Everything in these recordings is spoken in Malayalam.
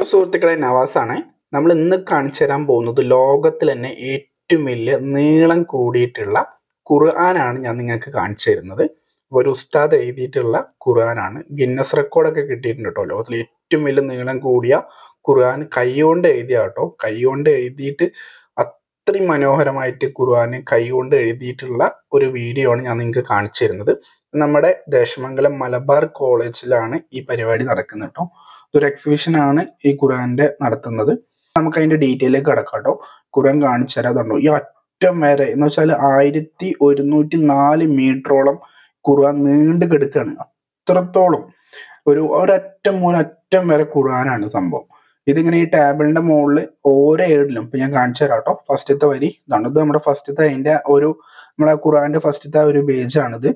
സുഹൃത്തുക്കളെ നവാസാണ് നമ്മൾ ഇന്ന് കാണിച്ചു തരാൻ പോകുന്നത് ലോകത്തിൽ തന്നെ ഏറ്റവും വലിയ നീളം കൂടിയിട്ടുള്ള ഖുർആനാണ് ഞാൻ നിങ്ങൾക്ക് കാണിച്ചു തരുന്നത് ഒരു ഉസ്താദ് എഴുതിയിട്ടുള്ള ഖുർആനാണ് ഗിന്നസ് റെക്കോർഡൊക്കെ കിട്ടിയിട്ടുണ്ട് കേട്ടോ ലോകത്തിൽ ഏറ്റവും വലിയ നീളം കൂടിയ ഖുർആൻ കൈകൊണ്ട് എഴുതിയ കേട്ടോ കൈകൊണ്ട് എഴുതിയിട്ട് അത്രയും മനോഹരമായിട്ട് ഖുർആൻ കൈകൊണ്ട് എഴുതിയിട്ടുള്ള ഒരു വീഡിയോ ആണ് ഞാൻ നിങ്ങൾക്ക് കാണിച്ചു തരുന്നത് നമ്മുടെ ദേശമംഗലം മലബാർ കോളേജിലാണ് ഈ പരിപാടി നടക്കുന്നത് കേട്ടോ ഇതൊരു എക്സിബിഷൻ ആണ് ഈ ഖുർആന്റെ നടത്തുന്നത് നമുക്ക് അതിന്റെ ഡീറ്റെയിലേക്ക് കടക്കാം കേട്ടോ ഖുർആൻ കാണിച്ചു തരാതുണ്ടോ ഈ അറ്റം വരെ എന്ന് വെച്ചാൽ ആയിരത്തി ഒരുന്നൂറ്റി നാല് മീറ്ററോളം ഖുർആൻ നീണ്ടു കിടക്കുകയാണ് അത്രത്തോളം ഒരു ഒരറ്റം മുതൽ അറ്റം വരെ ഖുർആനാണ് സംഭവം ഇതിങ്ങനെ ഈ ടേബിളിന്റെ മുകളിൽ ഓരോ ഏടിലും ഇപ്പൊ ഞാൻ കാണിച്ചു തരാം കേട്ടോ ഫസ്റ്റത്തെ വരി ഇതാണ് ഇത് നമ്മുടെ ഫസ്റ്റത്തെ അതിന്റെ ഒരു നമ്മുടെ ഖുർആന്റെ ഫസ്റ്റത്തെ ഒരു പേജ് ആണിത്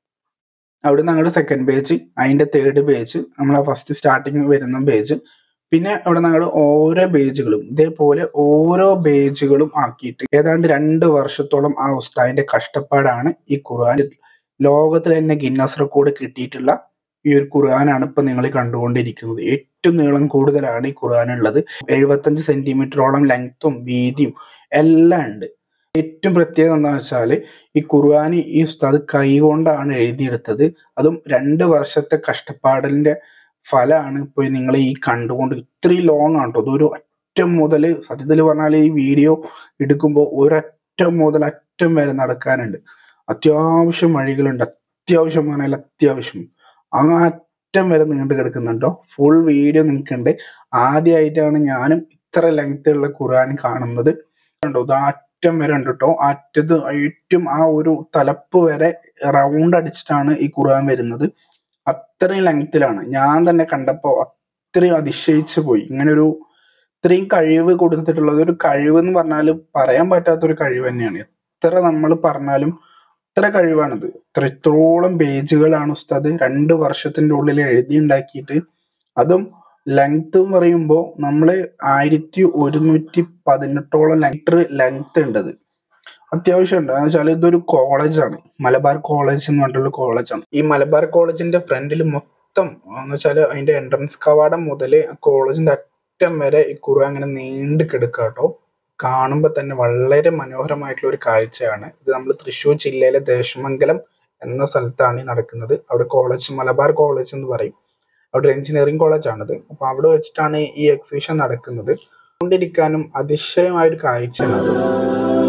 അവിടെ നിന്ന് അങ്ങോട്ട് സെക്കൻഡ് പേജ് അതിന്റെ തേർഡ് പേജ് നമ്മളെ ഫസ്റ്റ് സ്റ്റാർട്ടിങ് വരുന്ന പേജ് പിന്നെ അവിടെ ഞങ്ങൾ ഓരോ പേജുകളും ഇതേപോലെ ഓരോ പേജുകളും ആക്കിയിട്ട് ഏതാണ്ട് രണ്ട് വർഷത്തോളം ആ ഉസ്താദിന്റെ കഷ്ടപ്പാടാണ് ഈ ഖുർആൻ ലോകത്തിൽ തന്നെ ഗിന്നസ് റെക്കോർഡ് കിട്ടിയിട്ടുള്ള ഈ ഒരു ഖുർആനാണ് ഇപ്പൊ നിങ്ങൾ കണ്ടുകൊണ്ടിരിക്കുന്നത് ഏറ്റവും നീളം കൂടുതലാണ് ഈ ഖുർആൻ ഉള്ളത് എഴുപത്തഞ്ച് സെന്റിമീറ്ററോളം ലെങ്ത്തും വീതിയും എല്ലാം ഉണ്ട് ഏറ്റവും പ്രത്യേകത എന്താ വെച്ചാൽ ഈ ഖുർആൻ ഈ ഉസ്താദ് കൈകൊണ്ടാണ് എഴുതിയെടുത്തത് അതും രണ്ട് വർഷത്തെ കഷ്ടപ്പാടിന്റെ ഫലമാണ് ഇപ്പോൾ നിങ്ങൾ ഈ കണ്ടുകൊണ്ട് ഇത്രയും ലോങ് ആണ് കേട്ടോ അതൊരു അറ്റം മുതൽ സത്യത്തിൽ പറഞ്ഞാൽ ഈ വീഡിയോ എടുക്കുമ്പോൾ ഒരറ്റം മുതൽ അറ്റം വരെ നടക്കാനുണ്ട് അത്യാവശ്യം വഴികളുണ്ട് അത്യാവശ്യം പറഞ്ഞാൽ അത്യാവശ്യം ആ അറ്റം വരെ നീണ്ടു കിടക്കുന്നുണ്ടോ ഫുൾ വീഡിയോ നിൽക്കുന്നുണ്ട് ആദ്യമായിട്ടാണ് ഞാനും ഇത്ര ലെങ്ത് ഉള്ള ഖുർആൻ കാണുന്നത് കണ്ടോ ഇത് ആ അറ്റം വരെ ഉണ്ട് കേട്ടോ അറ്റത്ത് ഏറ്റവും ആ ഒരു തലപ്പ് വരെ റൗണ്ട് അടിച്ചിട്ടാണ് ഈ ഖുർആൻ വരുന്നത് അത്രയും ലെങ്ത്തിലാണ് ഞാൻ തന്നെ കണ്ടപ്പോൾ അത്രയും അതിശയിച്ചു പോയി ഇങ്ങനെ ഒരു ഇത്രയും കഴിവ് കൊടുത്തിട്ടുള്ളത് ഒരു കഴിവ് എന്ന് പറഞ്ഞാൽ പറയാൻ പറ്റാത്ത ഒരു കഴിവ് തന്നെയാണ് എത്ര നമ്മൾ പറഞ്ഞാലും ഇത്ര കഴിവാണിത് ഇത്രത്തോളം പേജുകളാണ് ഉസ്താദ് രണ്ട് വർഷത്തിന്റെ ഉള്ളിൽ എഴുതി ഉണ്ടാക്കിയിട്ട് അതും ലെങ്ത് പറയുമ്പോൾ നമ്മൾ ആയിരത്തി ഒരുന്നൂറ്റി പതിനെട്ടോളം ലെങ്ത് ലെങ്ത് ഉണ്ടത് അത്യാവശ്യം ഉണ്ട് എന്ന് വെച്ചാൽ ഇതൊരു കോളേജാണ് മലബാർ കോളേജ് എന്ന് പറഞ്ഞിട്ടുള്ള കോളേജാണ് ഈ മലബാർ കോളേജിന്റെ ഫ്രണ്ടിൽ മൊത്തം എന്ന് വെച്ചാൽ അതിന്റെ എൻട്രൻസ് കവാടം മുതൽ കോളേജിന്റെ അറ്റം വരെ ഈ ഖുർആൻ അങ്ങനെ നീണ്ടു കിടക്കുക കേട്ടോ കാണുമ്പോൾ തന്നെ വളരെ മനോഹരമായിട്ടുള്ള ഒരു കാഴ്ചയാണ് ഇത് നമ്മൾ തൃശ്ശൂർ ജില്ലയിലെ ദേശമംഗലം എന്ന സ്ഥലത്താണ് ഈ നടക്കുന്നത് അവിടെ കോളേജ് മലബാർ കോളേജ് എന്ന് പറയും അവിടെ ഒരു എഞ്ചിനീയറിംഗ് കോളേജാണിത് അപ്പോൾ അവിടെ വെച്ചിട്ടാണ് ഈ എക്സിബിഷൻ നടക്കുന്നത് കൊണ്ടിരിക്കാനും അതിശയമായ ഒരു കാഴ്ചയാണ് അത്